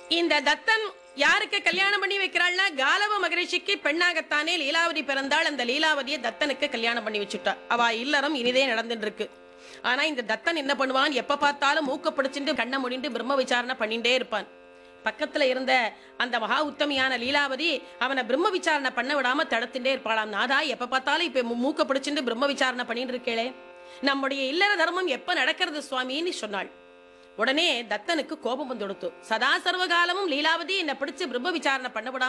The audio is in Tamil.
இந்த தத்தன் யாருக்கு கல்யாணம் பண்ணி வைக்கிறாள்னா காலவ மகரிஷிக்கு பெண்ணாகத்தானே லீலாவதி பிறந்தாள் அந்த லீலாவதியை தத்தனுக்கு கல்யாணம் பண்ணி வச்சுட்டா அவ இல்லறம் இனிதே நடந்துட்டு இருக்கு ஆனா இந்த தத்தன் என்ன பண்ணுவான் எப்ப பார்த்தாலும் மூக்க பிடிச்சிட்டு கண்ணை முடிண்டு பிரம்ம விசாரணை பண்ணிட்டே இருப்பான் பக்கத்துல இருந்த அந்த மகா உத்தமியான லீலாவதி அவனை பிரம்ம விசாரணை பண்ண விடாம தடுத்துட்டே இருப்பாளாம் நாதா எப்ப பார்த்தாலும் இப்ப மூ- மூக்க பிடிச்சிட்டு பிரம்ம விசாரணை பண்ணிட்டு இருக்கேளே நம்முடைய இல்லற தர்மம் எப்ப நடக்கிறது சுவாமின்னு சொன்னாள் உடனே தத்தனுக்கு கோபம் வந்து கொடுத்து சதா சர்வகாலமும் லீலாவதி என்னை பிடிச்சு பிரம்ம விசாரணை பண்ண விடாம